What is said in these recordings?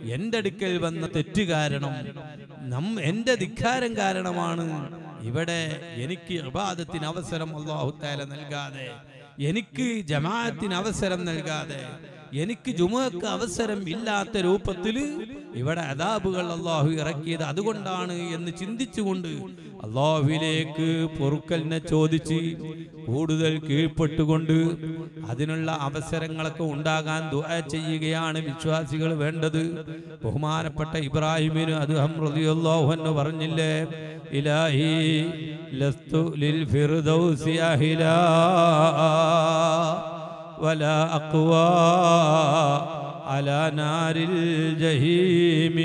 എന്റെ അടുക്കൽ വന്ന തെറ്റ് കാരണം നം എന്റെ ധിക്കാരം കാരണമാണ് ഇവിടെ എനിക്ക് ഇബാദത്തിന് അവസരം അള്ളാഹു താല നൽകാതെ എനിക്ക് ജമാഅത്തിന് അവസരം നൽകാതെ എനിക്ക് ജുമുഅക്ക് അവസരം ഇല്ലാത്ത രൂപത്തിൽ ഇവിടെ അതാബുകൾ അള്ളാഹു ഇറക്കിയത് അതുകൊണ്ടാണ് എന്ന് ചിന്തിച്ചുകൊണ്ട് അള്ളാഹുവിലേക്ക് പൊറുക്കലിനെ ചോദിച്ച് കൂടുതൽ കീഴ്പ്പെട്ടുകൊണ്ട് അതിനുള്ള അവസരങ്ങളൊക്കെ ഉണ്ടാകാൻ ദുആ ചെയ്യുകയാണ് വിശ്വാസികൾ വേണ്ടത് ബഹുമാനപ്പെട്ട ഇബ്രാഹിമിന് അത് റളിയല്ലാഹു അൻഹു പറഞ്ഞില്ലേ ഇലാഹി ലസ്തു ലിൽ ഫിർദൗസി അഹിലാ ولا أقوى على نار الجحيم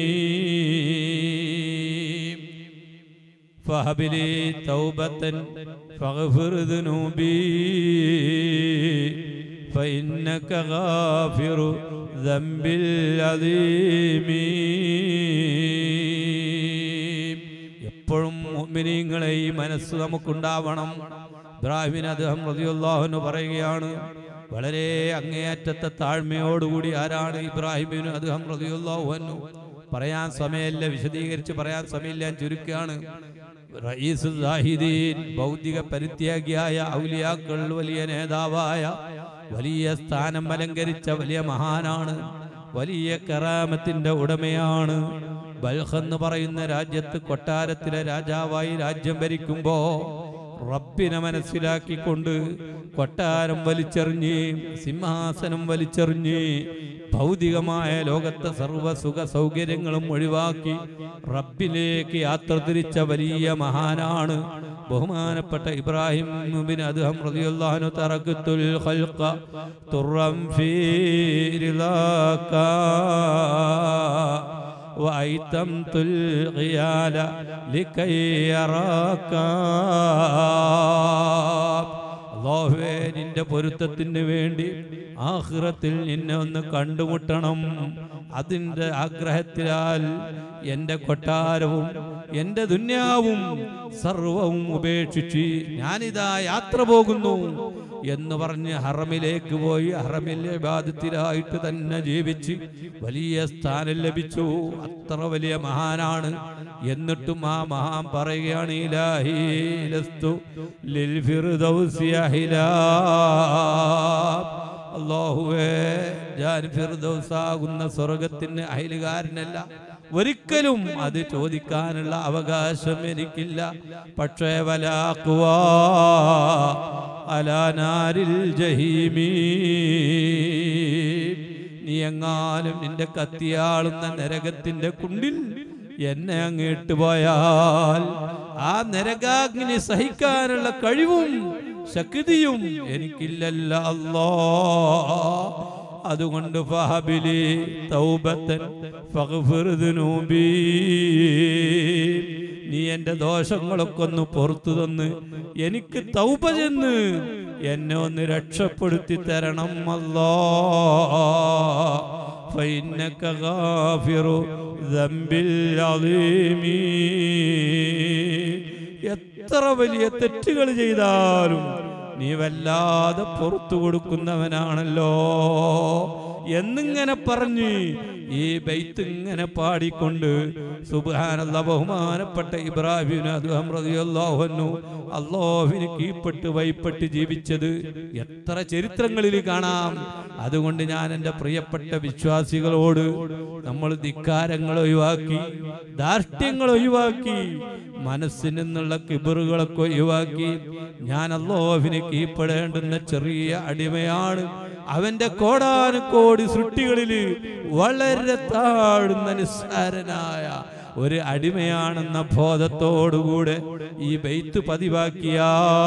فهب لي توبة فاغفر ذنوبي فإنك غافر ذنب العظيم എപ്പോഴും മുഅ്മിനീങ്ങളെ ഈ മനസ്സ് നമുക്കുണ്ടാവണം ഇബ്രാഹിമിന് അദ്ദേഹം റളിയല്ലാഹു പറയുകയാണ് വളരെ അങ്ങേയറ്റത്തെ താഴ്മയോടുകൂടി ആരാണ് ഇബ്രാഹിമിന് അദ്ദേഹം റളിയല്ലാഹു അൻഹു പറയാൻ സമയമില്ല വിശദീകരിച്ച് പറയാൻ സമയമില്ല ഞാൻ ചുരുക്കുകയാണ് റയീസുൽ സാഹിദീൻ ഭൗതിക പരിത്യാഗിയായ ഔലിയാക്കൾ വലിയ നേതാവായ വലിയ സ്ഥാനം അലങ്കരിച്ച വലിയ മഹാനാണ് വലിയ കറാമത്തിന്റെ ഉടമയാണ് ബൽഹ് എന്ന് പറയുന്ന രാജ്യത്ത് കൊട്ടാരത്തിലെ രാജാവായി രാജ്യം ഭരിക്കുമ്പോ റബ്ബിനെ മനസ്സിലാക്കിക്കൊണ്ട് കൊട്ടാരം വലിച്ചെറിഞ്ഞ് സിംഹാസനം വലിച്ചെറിഞ്ഞ് ഭൗതികമായ ലോകത്തെ സർവ്വ സുഖ സൗകര്യങ്ങളും ഒഴിവാക്കി റബ്ബിലേക്ക് യാത്ര തിരിച്ച വലിയ മഹാനാണ് ബഹുമാനപ്പെട്ട ഇബ്രാഹിം ബിൻ അദ്ഹം റളിയല്ലാഹു തറക്കത്തുൽ ഖൽഖ തുറം ഫീ റിളാക وأيتمت الغيال لكي يراك അള്ളാഹുവേ നിന്റെ പൊരുത്തത്തിന് വേണ്ടി ആഹ്റത്തിൽ നിന്നെ ഒന്ന് കണ്ടുമുട്ടണം അതിൻ്റെ ആഗ്രഹത്തിലാൽ എൻ്റെ കൊട്ടാരവും എൻ്റെ ദുന്യാവും സർവവും ഉപേക്ഷിച്ച് ഞാനിതാ യാത്ര പോകുന്നു എന്ന് പറഞ്ഞ് ഹറമിലേക്ക് പോയി ഹറമിൽ ഇബാദത്തിലായിട്ട് തന്നെ ജീവിച്ച് വലിയ സ്ഥാനം ലഭിച്ചു അത്ര വലിയ മഹാനാണ് എന്നിട്ടും ആ മഹാൻ പറയുകയാണ് ഇലാഹി ലസ്തു ലിൽ ഫിർദൗസി അഹിലാ അള്ളാഹുവേ ഞാൻ ഫിർദൗസാകുന്ന സ്വർഗത്തിന് അയലുകാരനല്ല ഒരിക്കലും അത് ചോദിക്കാനുള്ള അവകാശം എനിക്കില്ല പക്ഷേ വലാക്കുവാ അലാനാരിൽ ജഹീമീ നീ എങ്ങാനും നിന്റെ കത്തിയാളുന്ന നരകത്തിന്റെ കുണ്ടിൽ എന്നെ അങ്ങേട്ട് പോയാൽ ആ നരകാഗ്നി സഹിക്കാനുള്ള കഴിവും ശക്തിയും എനിക്കില്ലല്ല അല്ലോ അതുകൊണ്ട് ഫഹബിലി തൗബത്തൻ ഫഗ്ഫിർ ദുനൂബി നീ എന്റെ ദോഷങ്ങളൊക്കെ ഒന്ന് പുറത്തു തന്ന് എനിക്ക് തൗബ ചെന്ന് എന്നെ ഒന്ന് രക്ഷപ്പെടുത്തി തരണം അല്ലോ فإنك غافر ذنب العظيم എത്ര വലിയ തെറ്റുകൾ ചെയ്താലും നീ വല്ലാതെ പുറത്തു കൊടുക്കുന്നവനാണല്ലോ എന്നിങ്ങനെ പറഞ്ഞ് ഈ ബൈത്ത് ഇങ്ങനെ പാടിക്കൊണ്ട് സുബാനല്ല ബഹുമാനപ്പെട്ട ഇബ്രാഹിം അള്ളാഹുന്നു അള്ളാഹുവിന് കീഴ്പ്പെട്ട് വൈപ്പെട്ട് ജീവിച്ചത് എത്ര ചരിത്രങ്ങളിൽ കാണാം അതുകൊണ്ട് ഞാൻ എൻ്റെ പ്രിയപ്പെട്ട വിശ്വാസികളോട് നമ്മൾ ധിക്കാരങ്ങൾ ഒഴിവാക്കി ധാർഷ്ട്യങ്ങൾ ഒഴിവാക്കി മനസ്സിൽ നിന്നുള്ള കിബറുകളൊക്കെ ഒഴിവാക്കി ഞാൻ അള്ളാഹുവിന് കീഴ്പ്പെടേണ്ടുന്ന ചെറിയ അടിമയാണ് അവന്റെ കോടാനുകോടി സൃഷ്ടികളിൽ വളരെ താഴ്ന്ന നിസ്സാരനായ ഒരു അടിമയാണെന്ന ബോധത്തോടുകൂടെ ഈ ബെയ്ത്ത് പതിവാക്കിയാൽ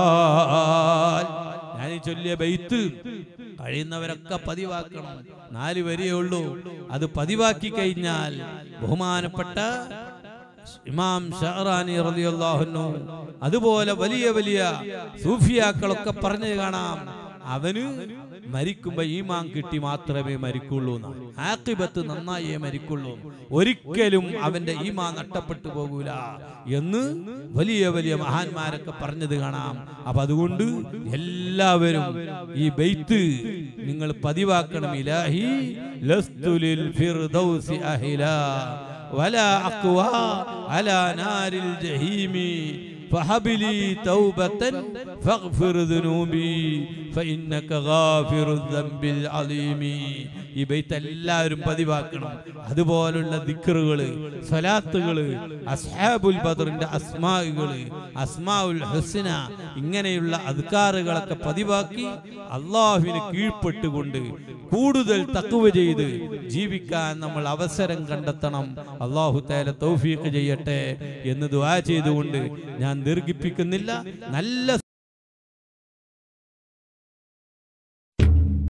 ഞാൻ ഈ ചൊല്ലിയ ബെയ്ത്ത് കഴിയുന്നവരൊക്കെ പതിവാക്കണം നാല് വരിയേ ഉള്ളൂ അത് പതിവാക്കി കഴിഞ്ഞാൽ ബഹുമാനപ്പെട്ട ഇമാം ഷഹറാനി റളിയല്ലാഹുന്നു അതുപോലെ വലിയ വലിയ സൂഫിയാക്കളൊക്കെ പറഞ്ഞു കാണാം അവന് മരിക്കുമ്പോ ഈമാൻ കിട്ടി മാത്രമേ മരിക്കുള്ളൂ എന്നാണ് ആക്കിബത്ത് നന്നായേ മരിക്കുള്ളൂ ഒരിക്കലും അവന്റെ ഈമാൻ നഷ്ടപ്പെട്ടു പോകൂല എന്ന് വലിയ വലിയ മഹാന്മാരൊക്കെ പറഞ്ഞത് കാണാം അപ്പൊ അതുകൊണ്ട് എല്ലാവരും ഈ ബെയ്ത്ത് നിങ്ങൾ പതിവാക്കണം ഇലാഹി لست للفردوس أهلا ولا أقوى على نار الجحيم فهب لي توبة فاغفر ذنوبي فإنك غافر الذنب العظيم ഈ ബൈത്ത് എല്ലാവരും പതിവാക്കണം അതുപോലുള്ള ദിക്കറുകള് സ്വലാത്തുകള് അസ്ഹാബുൽ ബദറിന്റെ അസ്മാകള് അസ്മാഉൽ ഹുസ്ന ഇങ്ങനെയുള്ള അദ്കാറുകളൊക്കെ പതിവാക്കി അള്ളാഹുവിന് കീഴ്പ്പെട്ടുകൊണ്ട് കൂടുതൽ തക്കുവ ചെയ്ത് ജീവിക്കാൻ നമ്മൾ അവസരം കണ്ടെത്തണം അള്ളാഹു തേല തൗഫീഖ് ചെയ്യട്ടെ എന്ന് ദുആ ചെയ്തുകൊണ്ട് ഞാൻ ദീർഘിപ്പിക്കുന്നില്ല നല്ല